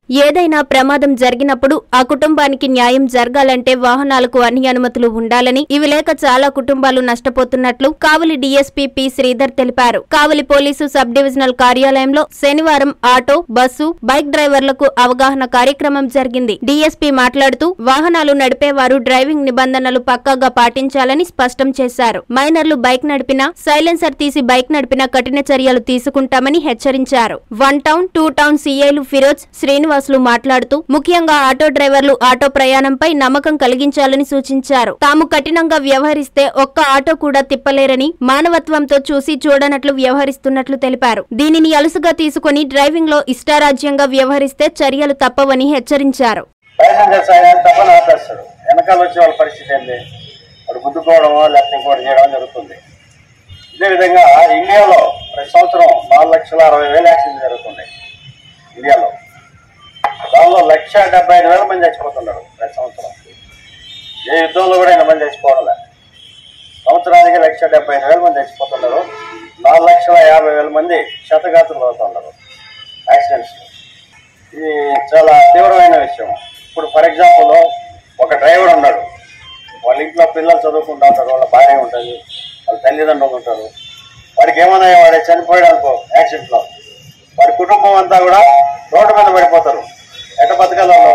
ఏదైనా ప్రమాదం జరిగినప్పుడు ఆ కుటుంబానికి న్యాయం జరగాలంటే వాహనాలకు అన్ని అనుమతులు ఉండాలని ఇవి లేక చాలా కుటుంబాలు నష్టపోతున్నట్లు కావలి డీఎస్పీ పి శ్రీధర్ తెలిపారు కావలి పోలీసు సబ్ డివిజనల్ కార్యాలయంలో శనివారం ఆటో బస్సు బైక్ డ్రైవర్లకు అవగాహన కార్యక్రమం జరిగింది డీఎస్పీ మాట్లాడుతూ వాహనాలు నడిపేవారు డ్రైవింగ్ నిబంధనలు పక్కాగా పాటించాలని స్పష్టం చేశారు మైనర్లు బైక్ నడిపినా సైలెన్సర్ తీసి బైక్ నడిపినా కఠిన చర్యలు తీసుకుంటామని హెచ్చరించారు వన్ టౌన్ టూ టౌన్ సీఐలు ఫిరోజ్ శ్రీనివాసులు మాట్లాడుతూ ముఖ్యంగా ఆటో డ్రైవర్లు ఆటో ప్రయాణంపై నమ్మకం కలిగించాలని సూచించారు తాము కఠినంగా వ్యవహరిస్తే ఒక్క ఆటో కూడా తిప్పలేరని మానవత్వంతో చూసి చూడనట్లు వ్యవహరిస్తున్నట్లు తెలిపారు దీనిని అలుసుగా తీసుకుని డ్రైవింగ్ లో ఇష్టారాజ్యంగా వ్యవహరిస్తే చర్యలు తప్పవని హెచ్చరించారు ప్యాసింజర్స్ ఆయన తప్పని ఆపేస్తాడు వెనకాల వచ్చే వాళ్ళ పరిస్థితి ఏంటి వాడు గుద్దుకోవడమో లేకపోతే ఇంకోటి చేయడం జరుగుతుంది ఇదే విధంగా ఇండియాలో ప్రతి సంవత్సరం నాలుగు లక్షల అరవై వేల యాక్సిడెంట్ జరుగుతున్నాయి ఇండియాలో దానిలో లక్ష డెబ్బై ఐదు వేల మంది చచ్చిపోతున్నారు ప్రతి సంవత్సరం ఏ యుద్ధంలో కూడా ఇంత మంది చచ్చిపోవడం సంవత్సరానికి లక్ష డెబ్బై ఐదు వేల మంది చచ్చిపోతున్నారు నాలుగు లక్షల యాభై వేల మంది శతగాతులు అవుతున్నారు యాక్సిడెంట్స్ ఇది చాలా తీవ్రమైన విషయం ఇప్పుడు ఫర్ ఎగ్జాంపుల్ ఒక డ్రైవర్ ఉన్నాడు వాళ్ళ ఇంట్లో పిల్లలు చదువుకుంటూ ఉంటారు వాళ్ళ భార్య ఉంటుంది వాళ్ళ తల్లిదండ్రులు ఉంటారు వాడికి ఏమన్నా వాడు చనిపోయాడు అనుకో యాక్సిడెంట్లో వాడి కుటుంబం అంతా కూడా రోడ్డు మీద పడిపోతారు ఎట్ట బతకాలి వాళ్ళు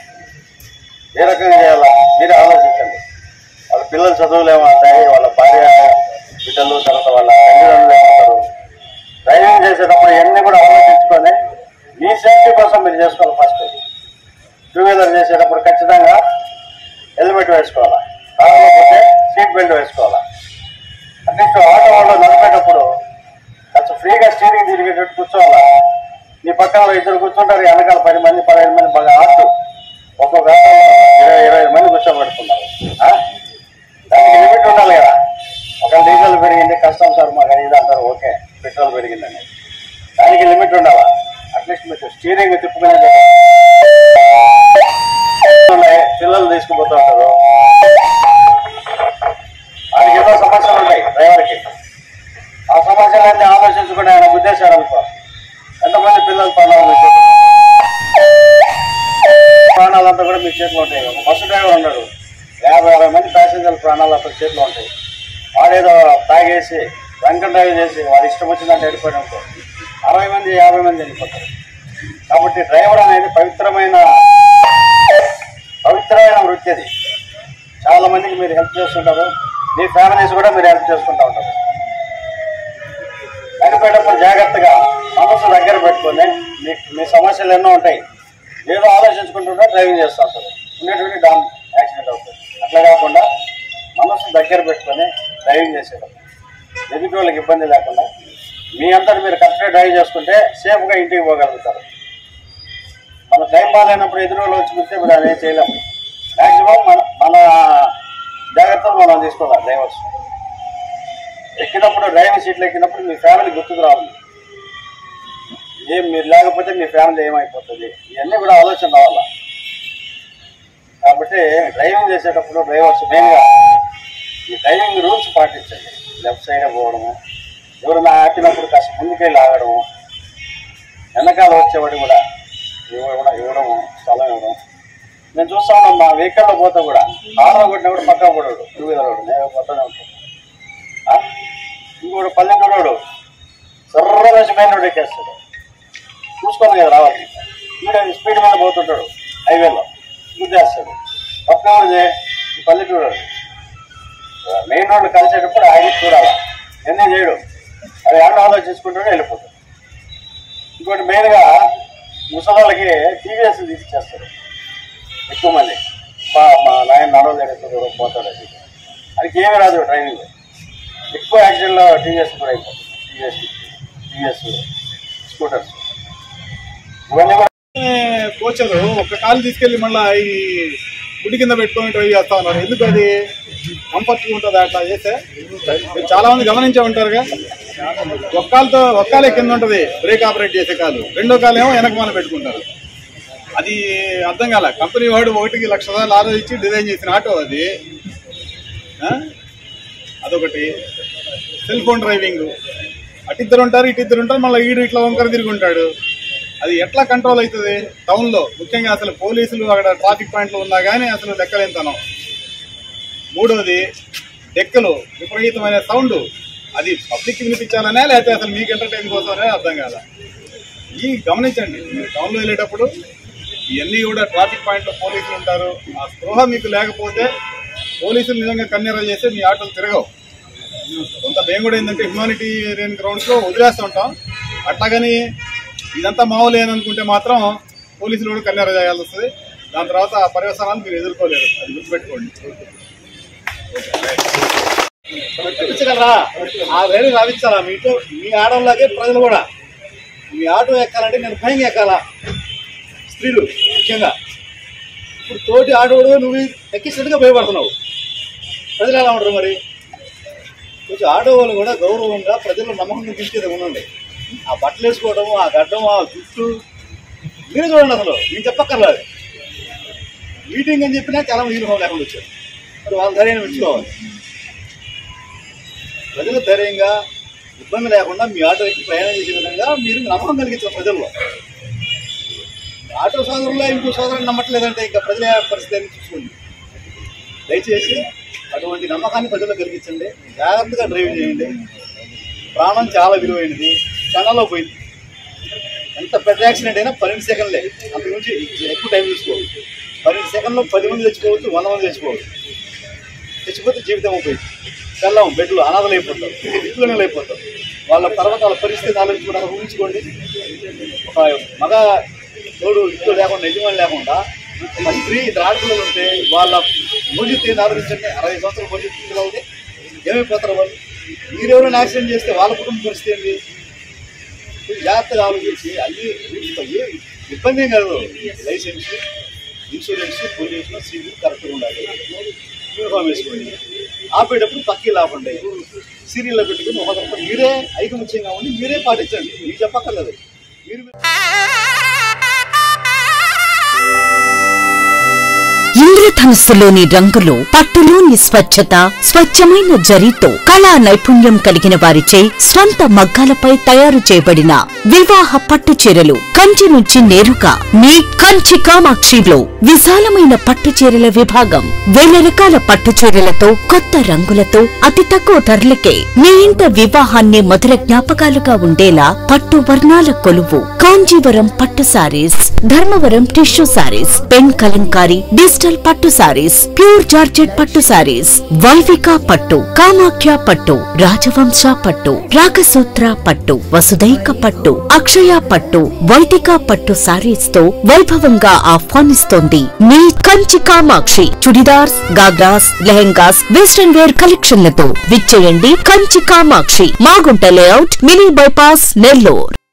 ఏ రకంగా చేయాలా మీరే ఆలోచించండి వాళ్ళ పిల్లలు చదువులు ఏమవుతాయి వాళ్ళ భార్య బిడ్డలు తర్వాత వాళ్ళ తల్లిదండ్రులు ఏమవుతారు డ్రైవింగ్ చేసేటప్పుడు ఇవన్నీ కూడా ఆలోచించుకొని మీ సేఫ్టీ కోసం మీరు చేసుకోవాలి ఫస్ట్ టూ వీలర్ చేసేటప్పుడు ఖచ్చితంగా హెల్మెట్ వేసుకోవాలా కార్లో పోతే సీట్ బెల్ట్ వేసుకోవాలా అట్లీస్ట్ ఆటో వాళ్ళు నడిపేటప్పుడు కొంచెం ఫ్రీగా స్టీరింగ్ తిరిగేటట్టు కూర్చోవాలా నీ పక్కన ఇద్దరు కూర్చుంటారు వెనకాల పది మంది పదహైదు మంది బాగా ఆటో ఒక్కొక్క ఆటోలో ఇరవై ఇరవై ఐదు మంది కూర్చోబెడుతున్నారు ఆ? దానికి లిమిట్ ఉండాలి కదా ఒక డీజిల్ పెరిగింది కష్టం సార్ మాకు ఇది అంటారు ఓకే పెట్రోల్ పెరిగిందని దానికి లిమిట్ ఉండాలా అట్లీస్ట్ మీకు స్టీరింగ్ తిప్పుకునేది ఉన్నాయి పిల్లలు తీసుకుపోతూ ఉంటారు ఆయనకి ఏదో సమస్యలు ఉంటాయి డ్రైవర్కి ఆ సమస్యలన్నీ ఆలోచించుకుని ఆయన ఉద్దేశాలు అనుకో ఎంతమంది పిల్లలు ప్రాణాలు మీ చేతిలో ఉంటాయి? ప్రాణాలంతా కూడా మీ చేతిలో ఉంటాయి ఒక బస్సు డ్రైవర్ ఉన్నాడు యాభై అరవై మంది ప్యాసింజర్ల ప్రాణాలు అతని చేతిలో ఉంటాయి వాడేదో తాగేసి వెంకట డ్రైవ్ చేసి వాడు ఇష్టం వచ్చిందంటే వెళ్ళిపోయాడు అనుకో అరవై మంది యాభై మంది వెళ్ళిపోతారు కాబట్టి డ్రైవర్ అనేది పవిత్రమైన పవిత్రమైన వృత్తి అది చాలా మందికి మీరు హెల్ప్ చేస్తుంటారు మీ ఫ్యామిలీస్ కూడా మీరు హెల్ప్ చేసుకుంటూ ఉంటారు చనిపోయేటప్పుడు జాగ్రత్తగా మనసు దగ్గర పెట్టుకొని మీ మీ సమస్యలు ఎన్నో ఉంటాయి ఏదో ఆలోచించుకుంటుంటే డ్రైవింగ్ చేస్తూ ఉంటారు ఉన్నటువంటి డామ్ యాక్సిడెంట్ అవుతుంది అట్లా కాకుండా మనసు దగ్గర పెట్టుకొని డ్రైవింగ్ చేసేటప్పుడు ఎదుటి వాళ్ళకి ఇబ్బంది లేకుండా మీ అంతటి మీరు కరెక్ట్గా డ్రైవ్ చేసుకుంటే సేఫ్గా ఇంటికి పోగలుగుతారు మన టైం బాగాలేనప్పుడు ఎదురు వాళ్ళు వచ్చి కూర్చొని మీరు అదేం చేయలేము మ్యాక్సిమం మన మన జాగ్రత్తలు మనం తీసుకోవాలి డ్రైవర్స్ ఎక్కినప్పుడు డ్రైవింగ్ సీట్లు ఎక్కినప్పుడు మీ ఫ్యామిలీ గుర్తుకు రావాలి ఏం మీరు లేకపోతే మీ ఫ్యామిలీ ఏమైపోతుంది ఇవన్నీ కూడా ఆలోచన రావాలా కాబట్టి డ్రైవింగ్ చేసేటప్పుడు డ్రైవర్స్ మెయిన్గా ఈ డ్రైవింగ్ రూల్స్ పాటించండి లెఫ్ట్ సైడ్ పోవడము ఎవరైనా ఆపినప్పుడు కాస్త ముందుకెళ్ళి ఆగడము వెనకాల వచ్చేవాడు కూడా ఇవ్వడం ఇవ్వడం స్థలం ఇవ్వడం నేను చూస్తా ఉన్నాను మా వెహికల్లో పోతే కూడా ఆర్డర్ కొట్టినప్పుడు పక్క పడాడు టూ వీలర్ వాడు నేను పోతానే ఉంటాను ఆ? ఇంకోటి పల్లెటూరోడు సర్ర వేసి మెయిన్ ఎక్కేస్తాడు చూసుకొని కదా రావాలి వీడు స్పీడ్ మీద పోతుంటాడు హైవేలో గుద్దేస్తాడు పక్కనోడిది ఈ పల్లెటూరోడు మెయిన్ రోడ్డు కలిసేటప్పుడు ఆయన చూడాలి ఎన్ని చేయడు అది ఆడ ఆలోచించుకుంటూనే వెళ్ళిపోతాడు ఇంకోటి మెయిన్గా ముసలాళ్ళకి టీవీఎస్ తీసుకొచ్చేస్తారు ఎక్కువ మంది మా మా నాయన నడవలేడు పోతాడు అది అది ఏమీ రాదు డ్రైవింగ్ ఎక్కువ యాక్సిడెంట్లో టీవీఎస్ కూడా అయిపోతుంది టీవీఎస్ టీవీఎస్ స్కూటర్స్ ఇవన్నీ కూడా కోచరు ఒక కాలు తీసుకెళ్లి మళ్ళీ ఈ గుడి కింద పెట్టుకొని డ్రైవ్ చేస్తా ఉన్నారు ఎందుకు అది కంఫర్ట్ ఉంటుంది అట్లా చేస్తే మీరు చాలా మంది గమనించే ఉంటారుగా ఒక్క కాలుతో ఒక్క కాలే కింద ఉంటుంది బ్రేక్ ఆపరేట్ చేసే కాలు రెండో కాలు ఏమో వెనక మన పెట్టుకుంటారు అది అర్థం కాల కంపెనీ వాడు ఒకటికి లక్ష సార్లు ఆలోచించి డిజైన్ చేసిన ఆటో అది ఆ? అదొకటి సెల్ ఫోన్ డ్రైవింగ్ అటు ఇద్దరు ఉంటారు ఇటు ఇద్దరు ఉంటారు మళ్ళీ ఈడు ఇట్లా వంకర తిరిగి ఉంటాడు అది ఎట్లా కంట్రోల్ అవుతుంది టౌన్ లో ముఖ్యంగా అసలు పోలీసులు అక్కడ ట్రాఫిక్ పాయింట్లు ఉన్నా కానీ అసలు లెక్కలేంతనం మూడోది డెక్కలు విపరీతమైన సౌండ్ అది పబ్లిక్ వినిపించాలనే లేకపోతే అసలు మీకు ఎంటర్టైన్ కోసమనే అర్థం కాదా ఈ గమనించండి మీరు టౌన్లో వెళ్ళేటప్పుడు ఇవన్నీ కూడా ట్రాఫిక్ పాయింట్లో పోలీసులు ఉంటారు ఆ స్పృహ మీకు లేకపోతే పోలీసులు నిజంగా కన్నెర చేస్తే మీ ఆటోలు తిరగవు కొంత మేము కూడా ఏంటంటే హ్యుమానిటీ రేన్ గ్రౌండ్స్ లో వదిలేస్తుంటాం అట్లాగని ఇదంతా మామూలు అనుకుంటే మాత్రం పోలీసులు కూడా కన్నెర చేయాల్సి వస్తుంది దాని తర్వాత ఆ పర్యవసానాలు మీరు ఎదుర్కోలేరు అది గుర్తుపెట్టుకోండి చూపించగలరా ఆ రైలు రావించాలా మీతో మీ ఆడవాళ్ళకే ప్రజలు కూడా మీ ఆటో ఎక్కాలంటే నేను భయంగా ఎక్కాలా స్త్రీలు ముఖ్యంగా ఇప్పుడు తోటి ఆడోడు నువ్వు ఎక్కించినట్టుగా భయపడుతున్నావు ప్రజలు ఎలా ఉంటారు మరి కొంచెం ఆడవాళ్ళు కూడా గౌరవంగా ప్రజలు నమ్మకంగా తీసుకేది ఉండండి ఆ బట్టలు వేసుకోవడం ఆ గడ్డం ఆ జుట్టు మీరు చూడండి అసలు నేను చెప్పక్కర్లేదు మీటింగ్ అని చెప్పినా చాలా మంది యూనిఫామ్ లేకుండా వచ్చారు మరి వాళ్ళ ధైర్యాన్ని పెంచుకోవాలి ప్రజలు ధైర్యంగా ఇబ్బంది లేకుండా మీ ఆటో ఎక్కి ప్రయాణం చేసే విధంగా మీరు నమ్మకం కలిగించారు ప్రజల్లో ఆటో సోదరుల్లో ఇంకో సోదరుని నమ్మట్లేదంటే ఇంకా ప్రజల పరిస్థితి అని చూసుకోండి దయచేసి అటువంటి నమ్మకాన్ని ప్రజల్లో కలిగించండి జాగ్రత్తగా డ్రైవ్ చేయండి ప్రాణం చాలా విలువైనది క్షణంలో పోయింది ఎంత పెద్ద యాక్సిడెంట్ అయినా పన్నెండు సెకండ్లే అంతకు మించి ఎక్కువ టైం తీసుకోవచ్చు పన్నెండు సెకండ్లో పది మంది చచ్చిపోవచ్చు వంద మంది చచ్చిపోవచ్చు చచ్చిపోతే జీవితం పోయింది తెల్లం బెడ్లు అనాథలు అయిపోతారు దిక్కులను అయిపోతారు వాళ్ళ తర్వాత వాళ్ళ పరిస్థితి ఆలోచించుకున్నాక ఊహించుకోండి ఒక మగ తోడు ఇల్లు లేకుండా యజమాని లేకుండా ఒక స్త్రీ ఇద్దరు ఆడపిల్లలు ఉంటే వాళ్ళ భవిష్యత్తు ఆలోచించండి అరవై సంవత్సరాల భవిష్యత్తు పిల్లలు అవుతే ఏమైపోతారు వాళ్ళు మీరెవరైనా యాక్సిడెంట్ చేస్తే వాళ్ళ కుటుంబ పరిస్థితి ఏంటి జాగ్రత్తగా ఆలోచించి అన్ని ఏ ఇబ్బంది ఏం కాదు లైసెన్స్ ఇన్సూరెన్స్ పొల్యూషన్ సివిల్ కరెక్ట్గా ఉండాలి యూనిఫామ్ వేసుకోండి ఆపేటప్పుడు పక్కి లాపండి సీరియల్లో పెట్టుకుని ఒక తప్ప మీరే ఐకమత్యంగా ఉండి మీరే పాటించండి మీకు చెప్పక్కర్లేదు మీరు ఇంద్రధనుస్సులోని రంగులు పట్టులోని స్వచ్ఛత స్వచ్ఛమైన జరీతో కళా నైపుణ్యం కలిగిన వారిచే స్వంత మగ్గాలపై తయారు చేయబడిన వివాహ పట్టు చీరలు కంచి నుంచి నేరుగా మీ కంచి కామాక్షిలో విశాలమైన పట్టు చీరల విభాగం వేల రకాల పట్టు చీరలతో కొత్త రంగులతో అతి తక్కువ ధరలకే మీ ఇంట వివాహాన్ని మధుర జ్ఞాపకాలుగా ఉండేలా పట్టు వర్ణాల కొలువు కాంజీవరం పట్టు sarees Dharmavaram tissue sarees pen Kalamkari digital పట్టు సారీస్ ప్యూర్ జార్జెట్ పట్టు సారీస్ వైవిక పట్టు కామాఖ్య పట్టు రాజవంశ పట్టు రాగసూత్ర పట్టు వసుదైక పట్టు అక్షయ పట్టు వైదిక పట్టు సారీస్ తో వైభవంగా ఆహ్వానిస్తోంది మీ కంచి కామాక్షి చుడిదార్స్ గాగ్రాస్ లెహెంగాస్ వెస్టర్న్ వేర్ కలెక్షన్లతో విచ్చేయండి Kanchi Kamakshi Magunta layout mini bypass Nellore